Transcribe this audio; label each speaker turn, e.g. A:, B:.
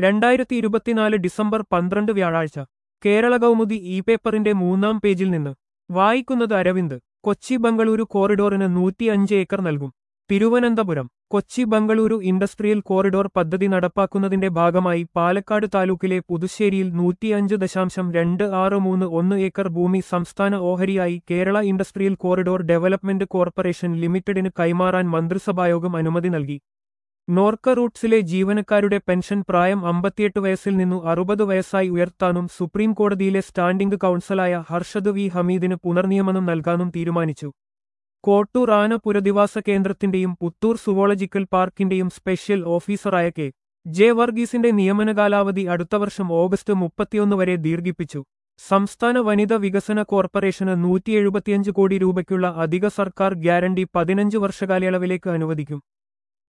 A: രണ്ടായിരത്തി ഇരുപത്തിനാല് ഡിസംബർ പന്ത്രണ്ട് വ്യാഴാഴ്ച കേരള കൗമുദി ഇ പേപ്പറിന്റെ മൂന്നാം പേജിൽ നിന്ന് വായിക്കുന്നത് അരവിന്ദ് കൊച്ചി ബംഗളൂരു കോറിഡോറിന് നൂറ്റിയഞ്ച് ഏക്കർ നൽകും തിരുവനന്തപുരം കൊച്ചി ബംഗളൂരു ഇൻഡസ്ട്രിയൽ കോറിഡോർ പദ്ധതി നടപ്പാക്കുന്നതിന്റെ ഭാഗമായി പാലക്കാട് താലൂക്കിലെ പുതുശ്ശേരിയിൽ നൂറ്റിയഞ്ച് ദശാംശം രണ്ട് ആറ് മൂന്ന് ഒന്ന് ഏക്കർ ഭൂമി സംസ്ഥാന ഓഹരിയായി Kerala industrial corridor development corporation ലിമിറ്റഡിന് കൈമാറാൻ മന്ത്രിസഭായോഗം അനുമതി നൽകി നോർക്ക റൂട്ട്സിലെ ജീവനക്കാരുടെ പെൻഷൻ പ്രായം അമ്പത്തിയെട്ട് വയസ്സിൽ നിന്നു അറുപത് വയസ്സായി ഉയർത്താനും സുപ്രീം കോടതിയിലെ സ്റ്റാൻഡിംഗ് കൗൺസിലായ ഹർഷദ് വി ഹമീദിന് പുനർനിയമനം നൽകാനും തീരുമാനിച്ചു കോട്ടൂർ ആന പുരധിവാസ കേന്ദ്രത്തിന്റെയും പുത്തൂർ സുവോളജിക്കൽ പാർക്കിന്റെയും സ്പെഷ്യൽ ഓഫീസറായ കെ ജെ വർഗീസിന്റെ നിയമന കാലാവധി അടുത്ത വർഷം ഓഗസ്റ്റ് മുപ്പത്തിയൊന്ന് വരെ ദീർഘിപ്പിച്ചു സംസ്ഥാന വനിതാ വികസന കോർപ്പറേഷന് നൂറ്റി എഴുപത്തിയഞ്ച് കോടി രൂപയ്ക്കുള്ള അധിക സർക്കാർ ഗ്യാരണ്ടി പതിനഞ്ച് വർഷകാലയളവിലേക്ക് അനുവദിക്കും